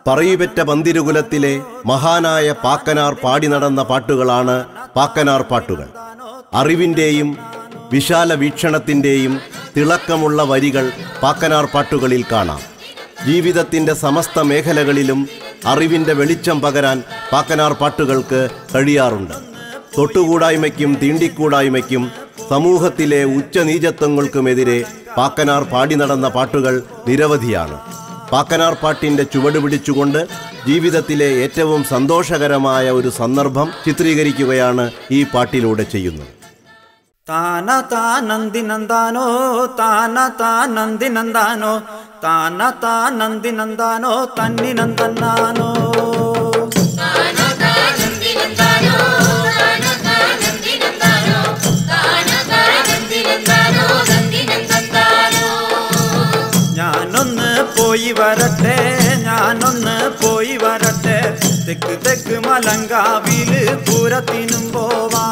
പറയുപെറ്റ പന്തിരുകുലത്തിലെ മഹാനായ പാക്കനാർ പാടി നടന്ന പാട്ടുകളാണ് പാക്കനാർ പാട്ടുകൾ അറിവിൻ്റെയും വിശാല വീക്ഷണത്തിൻ്റെയും തിളക്കമുള്ള വരികൾ പാക്കനാർ പാട്ടുകളിൽ കാണാം ജീവിതത്തിൻ്റെ സമസ്ത മേഖലകളിലും അറിവിൻ്റെ വെളിച്ചം പകരാൻ പാക്കനാർ പാട്ടുകൾക്ക് കഴിയാറുണ്ട് തൊട്ടുകൂടായ്മയ്ക്കും തീണ്ടിക്കൂടായ്മയ്ക്കും സമൂഹത്തിലെ ഉച്ചനീചത്വങ്ങൾക്കുമെതിരെ പാക്കനാർ പാടി നടന്ന പാട്ടുകൾ നിരവധിയാണ് പാക്കനാർ പാട്ടിൻ്റെ ചുവട് പിടിച്ചുകൊണ്ട് ജീവിതത്തിലെ ഏറ്റവും സന്തോഷകരമായ ഒരു സന്ദർഭം ചിത്രീകരിക്കുകയാണ് ഈ പാട്ടിലൂടെ ചെയ്യുന്നത് ತಾನ ತಾನಂದಿನಂದಾನೋ ತಾನ ತಾನಂದಿನಂದಾನೋ ತಾನ ತಾನಂದಿನಂದಾನೋ ತನ್ನಿನಂದನ್ನಾನೋ ഞാനൊന്ന് പോയി വരട്ടെ ഞാനൊന്ന് പോയി വരട്ടെ തെക്ക് തെക്ക് മലങ്കാവില് പൂരത്തിനും പോവാ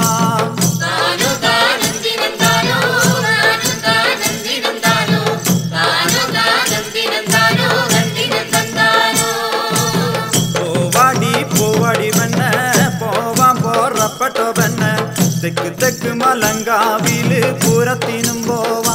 പോവാടി പോവാടി പെണ്ണെ പോവാൻ പോറപ്പെട്ടോ പെണ്ണെ തെക്ക് തെക്ക് മലങ്കാവില് പൂരത്തിനും പോവാ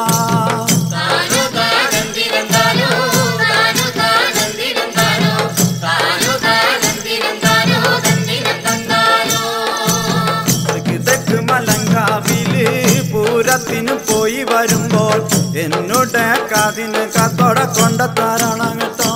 തെക്ക് തെക്ക് മലങ്കാവില് പൂരത്തിന് പോയി വരുമ്പോൾ എന്നോട് കാതിന് കാത്തോട കൊണ്ടത്താരണം കേട്ടോ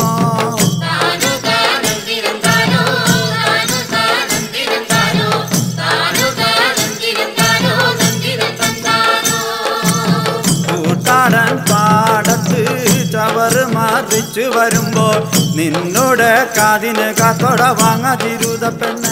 കൂട്ടാടൻ പാടത്ത് ചവറ് മാറിച്ചു വരുമ്പോൾ നിന്നോട് കാതിന് കാത്തോട വാങ്ങാതിരുത പെണ്ണേ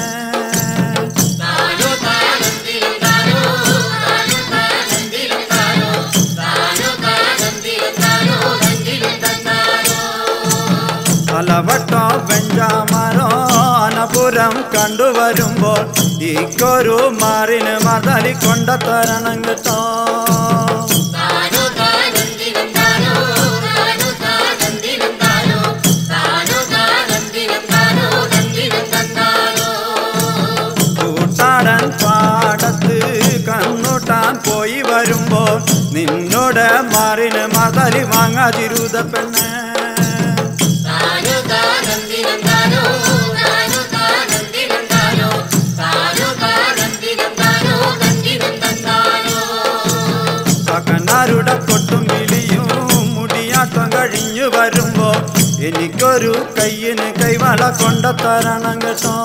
പലവട്ടോ വെഞ്ചാമരോ അനപുരം കണ്ടുവരുമ്പോൾ ഈക്കൊരു മാറിന് മതലി കൊണ്ടത്തരണം കേട്ടോ കൂട്ടാടൻ പാടത്ത് കണ്ണൂട്ടാൻ പോയി വരുമ്പോൾ നിന്നോട് മാറിന് മതലി വാങ്ങാതിരുത പെണ്ണേ പകനാരുടെ കൊട്ടും വിളിയും മുടിയാട്ടം കഴിഞ്ഞു വരുമ്പോ എനിക്കൊരു കയ്യിന് കൈവള കൊണ്ടത്തരണം കേട്ടോ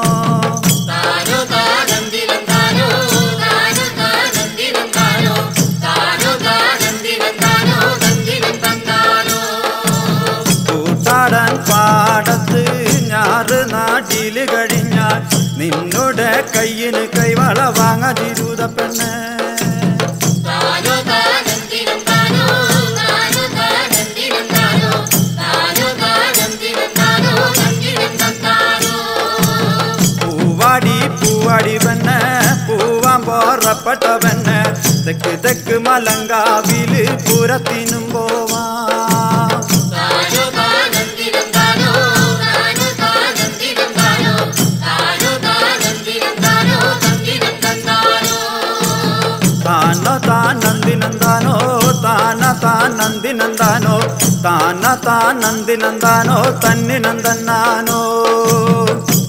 കൂട്ടാടൻ പാടത്ത് ഞാറ് നാട്ടില് കഴിഞ്ഞാൽ നിന്നോട് കയ്യിന് കൈവള വാങ്ങാതിരുത പെണ്ണേ പൂവാടി പൂവാടി പെണ്ണെ പൂവാൻ പോറപ്പെട്ട പെണ്ണെ തെക്ക് തെക്ക് മലങ്കാവില് പൂരത്തിനും പോവാ താന താനന്ദിനന്ദാനോ താന താനന്ദിനന്ദാനോ താന താനന്ദിനന്ദാനോ തന്നിനന്ദനാനോ